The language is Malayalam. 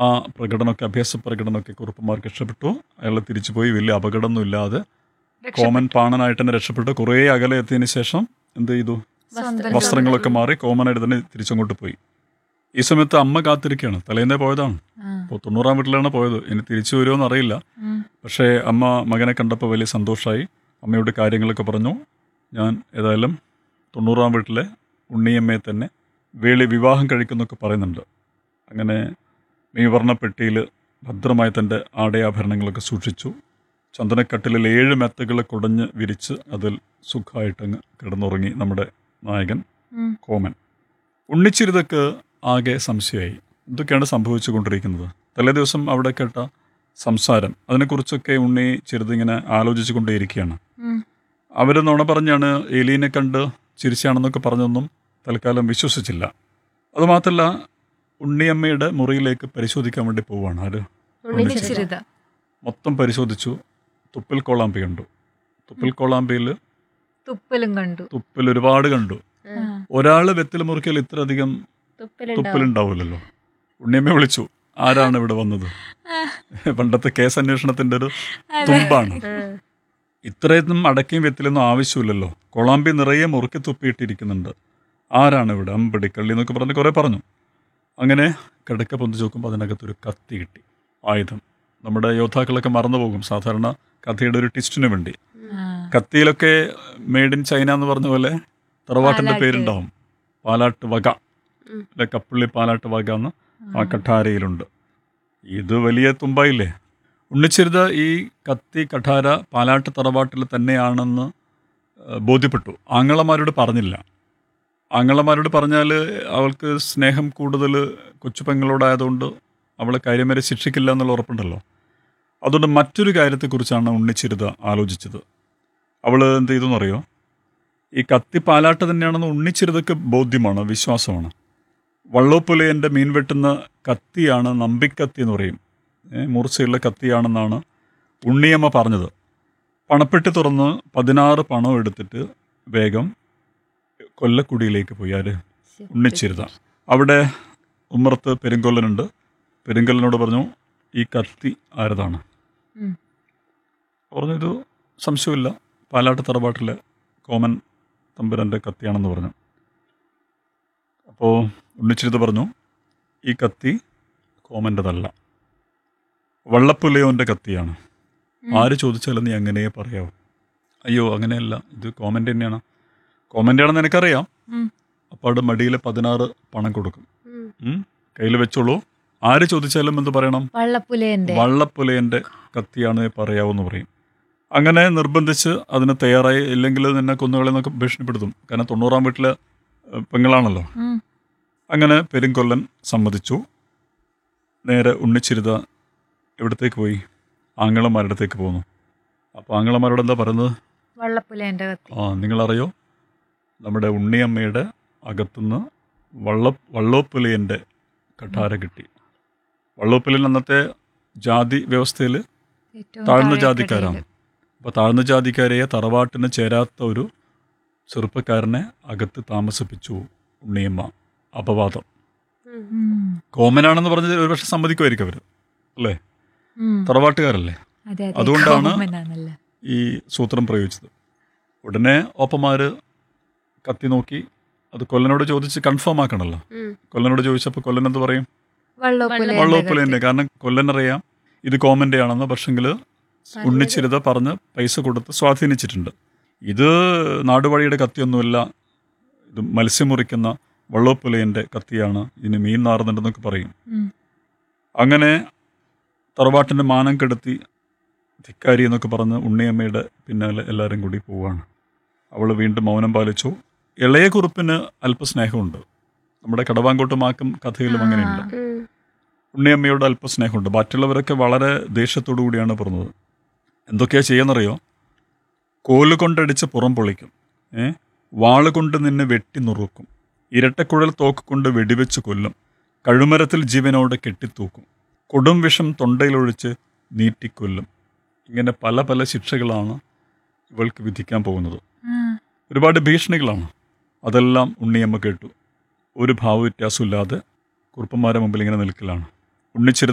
ആ പ്രകടനമൊക്കെ അഭ്യാസ പ്രകടനമൊക്കെ കുറുപ്പന്മാർക്ക് ഇഷ്ടപ്പെട്ടു അയാൾ തിരിച്ചു പോയി വലിയ അപകടമൊന്നും ഇല്ലാതെ കോമൻ പാണനായിട്ട് തന്നെ രക്ഷപ്പെട്ടു കുറേ അകലെ എത്തിയതിന് ശേഷം എന്ത് ചെയ്തു സ്വന്തം വസ്ത്രങ്ങളൊക്കെ മാറി കോമനായിട്ട് തന്നെ തിരിച്ചങ്ങോട്ട് പോയി ഈ സമയത്ത് അമ്മ കാത്തിരിക്കുകയാണ് തലേന്നേ പോയതാണ് ആ. അപ്പോൾ തൊണ്ണൂറാം വീട്ടിലാണ് പോയത് ഇനി തിരിച്ചു വരുമോ എന്നറിയില്ല ഉം. പക്ഷേ അമ്മ മകനെ കണ്ടപ്പോൾ വലിയ സന്തോഷമായി അമ്മയോട് കാര്യങ്ങളൊക്കെ പറഞ്ഞു ഞാൻ ഏതായാലും തൊണ്ണൂറാം വീട്ടിലെ ഉണ്ണിയമ്മയെ തന്നെ വേളി വിവാഹം കഴിക്കുന്നൊക്കെ പറയുന്നുണ്ട് അങ്ങനെ മീവർണ്ണ പെട്ടിയിൽ ഭദ്രമായി തൻ്റെ ആടയാഭരണങ്ങളൊക്കെ സൂക്ഷിച്ചു ചന്ദനക്കട്ടിലിൽ ഏഴ് മെത്തകൾ കുടഞ്ഞ് വിരിച്ച് അതിൽ സുഖമായിട്ടങ്ങ് കിടന്നുറങ്ങി നമ്മുടെ നായകൻ ഉം. കോമൻ ഉണ്ണിച്ചിരുതക്ക് ആകെ സംശയമായി എന്തൊക്കെയാണ് സംഭവിച്ചുകൊണ്ടിരിക്കുന്നത് തലേ ദിവസം അവിടെ കേട്ട സംസാരം അതിനെക്കുറിച്ചൊക്കെ ഉണ്ണി ചെറുതിങ്ങനെ ആലോചിച്ചു കൊണ്ടേയിരിക്കുകയാണ് ഉം. അവർ നുണ പറഞ്ഞാണ് എലീനെ കണ്ട് ചിരിച്ചാണെന്നൊക്കെ പറഞ്ഞൊന്നും തൽക്കാലം വിശ്വസിച്ചില്ല അതുമാത്രമല്ല ഉണ്ണിയമ്മയുടെ മുറിയിലേക്ക് പരിശോധിക്കാൻ വേണ്ടി പോവുകയാണ് ആര് ഉണ്ണിച്ചിരുത മൊത്തം പരിശോധിച്ചു തുപ്പിൽ കോളാമ്പി കണ്ടു തുപ്പിൽ കോളാമ്പിയിൽ തുപ്പലും കണ്ടു തുപ്പിൽ ഒരുപാട് കണ്ടു ആ. ഒരാൾ വെത്തിൽ മുറിക്കൽ ഇത്രയധികം തുപ്പിലുണ്ടാവില്ലല്ലോ ഉണ്ണിയമ്മയെ വിളിച്ചു ആരാണ് ഇവിടെ വന്നത് പണ്ടത്തെ കേസ് അന്വേഷണത്തിന്റെ ഒരു തുമ്പാണ് ഇത്രയൊന്നും അടക്കയും വെത്തിലൊന്നും ആവശ്യമില്ലല്ലോ കൊളാമ്പി നിറയെ മുറുക്കി തുപ്പിയിട്ടിരിക്കുന്നുണ്ട് ആരാണ് ഇവിടെ അമ്പടി കള്ളി എന്നൊക്കെ പറഞ്ഞ് കുറേ പറഞ്ഞു അങ്ങനെ കിടക്ക പൊന്തിച്ച് നോക്കുമ്പോൾ അതിനകത്തൊരു കത്തി കിട്ടി ആയുധം നമ്മുടെ യോദ്ധാക്കളൊക്കെ മറന്നു പോകും സാധാരണ കഥയുടെ ഒരു ടിസ്റ്റിന് വേണ്ടി ആ. കത്തിയിലൊക്കെ മെയ്ഡ് ഇൻ ചൈന എന്ന് പറഞ്ഞ പോലെ തറവാട്ടിന്റെ പാലാട്ട്. പേരുണ്ടാവും പാലാട്ട് വക അല്ലെ കപ്പള്ളി പാലാട്ട് വക എന്ന് ആ കഠാരയിലുണ്ട് ഇത് വലിയ തുമ്പായില്ലേ ഉണ്ണിച്ചിരുത ഈ കത്തി കഠാര പാലാട്ട് തറവാട്ടിൽ തന്നെയാണെന്ന് ഏഹ്, ബോധ്യപ്പെട്ടു ആങ്ങളമാരോട് പറഞ്ഞില്ല ആങ്ങളമാരോട് പറഞ്ഞാൽ അവൾക്ക് സ്നേഹം കൂടുതൽ കൊച്ചുപെങ്ങളോടായതുകൊണ്ട് അവളെ കാര്യം വരെ ശിക്ഷിക്കില്ല എന്നുള്ള ഉറപ്പുണ്ടല്ലോ അതുകൊണ്ട് മറ്റൊരു കാര്യത്തെക്കുറിച്ചാണ് ഉണ്ണിച്ചിരുത ആലോചിച്ചത് അവൾ എന്ത് ചെയ്തെന്നറിയോ ഈ കത്തി പാലാട്ട് തന്നെയാണെന്ന് ഉണ്ണിച്ചിരുതക്ക് ബോധ്യമാണ് വിശ്വാസമാണ് വള്ളോപ്പുലയൻ്റെ മീൻ വെട്ടുന്ന കത്തിയാണ് നമ്പിക്കത്തി എന്ന് പറയും ഏ, മൂർച്ചയുള്ള കത്തിയാണെന്നാണ് ഉണ്ണിയമ്മ പറഞ്ഞത് പണപ്പെട്ടി തുറന്ന് പതിനാറ് പണം എടുത്തിട്ട് വേഗം കൊല്ലക്കുടിയിലേക്ക് പോയി ആര് ഉണ്ണിച്ചിരുത അവിടെ ഉമ്മറത്ത് പെരുങ്കൊല്ലനുണ്ട് പെരുങ്കൊല്ലനോട് പറഞ്ഞു ഈ കത്തി ആരതാണ് ഉം. പറഞ്ഞു ഇത് സംശയമില്ല പാലാട്ട് തറവാട്ടിലെ കോമൻ തമ്പുരാൻ്റെ കത്തിയാണെന്ന് പറഞ്ഞു അപ്പോൾ ഉണ്ണിച്ചിരുത് പറഞ്ഞു ഈ കത്തി കോമൻ്റെതല്ല വള്ളപ്പുലയോൻ്റെ കത്തിയാണ് ആര് ചോദിച്ചാലും നീ അങ്ങനെ പറയാവൂ അയ്യോ അങ്ങനെയല്ല ഇത് കോമൻ്റ് തന്നെയാണ് കോമൻ്റ് ആണെന്ന് എനിക്കറിയാം ഉം. അപ്പോൾ അവിടെ മടിയിൽ പതിനാറ് പണം കൊടുക്കും കയ്യിൽ വെച്ചോളൂ ആര് ചോദിച്ചാലും എന്ത് പറയണം വള്ളപ്പുലേന്റെ വള്ളപ്പുലയൻ്റെ കത്തിയാണ് പറയാവെന്ന് പറയും അങ്ങനെ നിർബന്ധിച്ച് അതിന് തയ്യാറായി ഇല്ലെങ്കിൽ നിന്നെ കൊന്നുകളെന്നൊക്കെ ഭീഷണിപ്പെടുത്തും കാരണം തൊണ്ണൂറാം വീട്ടിലെ ഏഹ്, പെങ്ങളാണല്ലോ ഉം. അങ്ങനെ പെരുങ്കൊല്ലൻ സമ്മതിച്ചു നേരെ ഉണ്ണിച്ചിരുത എവിടത്തേക്ക് പോയി ആങ്ങളമാരുടെ അടുത്തേക്ക് പോന്നു അപ്പോൾ ആങ്ങളമാരോട് എന്താ പറയുന്നത് വള്ളപ്പുലേന്റെ കത്തി ആ നിങ്ങളറിയോ നമ്മുടെ ഉണ്ണിയമ്മയുടെ അകത്തുനിന്ന് വള്ള വള്ളോപ്പുലിയൻ്റെ കഠാര കിട്ടി വള്ളോപ്പുലിയൻ അന്നത്തെ ജാതി വ്യവസ്ഥയിൽ ഏറ്റവും താഴ്ന്ന താഴെ ജാതിക്കാരാണ് കടയില്. അപ്പോൾ താഴ്ന്ന ജാതിക്കാരെ തറവാട്ടിന് ചേരാത്ത ഒരു ചെറുപ്പക്കാരനെ അകത്ത് താമസിപ്പിച്ചു ഉണ്ണിയമ്മ അപവാദം ഉം. കോമനാണെന്ന് പറഞ്ഞ് ഒരുപക്ഷെ സമ്മതിക്കുമായിരിക്കും അവർ അല്ലേ ഉം. തറവാട്ടുകാരല്ലേ അതെ അതെ അതുകൊണ്ടാണ് കോമനാണല്ലോ. ഈ സൂത്രം പ്രയോഗിച്ചത് ഉടനെ ഓപ്പന്മാർ കത്തി നോക്കി അത് കൊല്ലനോട് ചോദിച്ച് കൺഫേം ആക്കണമല്ലോ കൊല്ലനോട് ചോദിച്ചപ്പോൾ കൊല്ലൻ എന്ത് പറയും വള്ളപ്പുലേന്റെ വള്ളോപ്പുലേൻ്റെ കത്തി. കാരണം കൊല്ലനറിയാം ഇത് കോമൻ്റെ ആണെന്ന് പക്ഷെങ്കിൽ ഉണ്ണിച്ചിരുത പറഞ്ഞ് പൈസ കൊടുത്ത് സ്വാധീനിച്ചിട്ടുണ്ട് ഇത് നാടുവഴിയുടെ കത്തിയൊന്നുമല്ല ഇത് മത്സ്യം മുറിക്കുന്ന വള്ളോപ്പുലയൻ്റെ കത്തിയാണ് ഇതിന് മീൻ നാറുന്നുണ്ടെന്നൊക്കെ പറയും ഉം. അങ്ങനെ തറവാട്ടിൻ്റെ മാനം കെടുത്തി ധിക്കാരി എന്നൊക്കെ പറഞ്ഞ് ഉണ്ണിയമ്മയുടെ പിന്നാലെ എല്ലാവരും കൂടി പോവുകയാണ് അവൾ വീണ്ടും മൗനം പാലിച്ചു ഇളയ കുറുപ്പിന് അല്പസ്നേഹമുണ്ട് നമ്മുടെ കടവാങ്കോട്ട് മാക്കും കഥയിലും അങ്ങനെയുണ്ട് ഉണ്ണിയമ്മയോട് അല്പസ്നേഹമുണ്ട് മറ്റുള്ളവരൊക്കെ വളരെ ദേഷ്യത്തോടു കൂടിയാണ് പറഞ്ഞത് എന്തൊക്കെയാ ചെയ്യുന്നറിയോ കോല് കൊണ്ടടിച്ച് പുറം പൊളിക്കും ഏ വാള് കൊണ്ട് നിന്നെ വെട്ടി നുറുക്കും ഇരട്ടക്കുഴൽ തോക്ക് കൊണ്ട് വെടിവെച്ച് കൊല്ലും കഴുമരത്തിൽ ജീവനോടെ കെട്ടിത്തൂക്കും കൊടും വിഷം തൊണ്ടയിലൊഴിച്ച് നീട്ടിക്കൊല്ലും ഇങ്ങനെ പല പല ശിക്ഷകളാണ് ഇവൾക്ക് വിധിക്കാൻ പോകുന്നത് ആ. ഒരുപാട് ഭീഷണികളാണ് അതെല്ലാം ഉണ്ണിയമ്മ കേട്ടു ഒരു ഭാവവ്യത്യാസമില്ലാതെ കുറുപ്പന്മാരെ മുമ്പിൽ ഇങ്ങനെ നിൽക്കലാണ് ഉണ്ണിച്ചിരു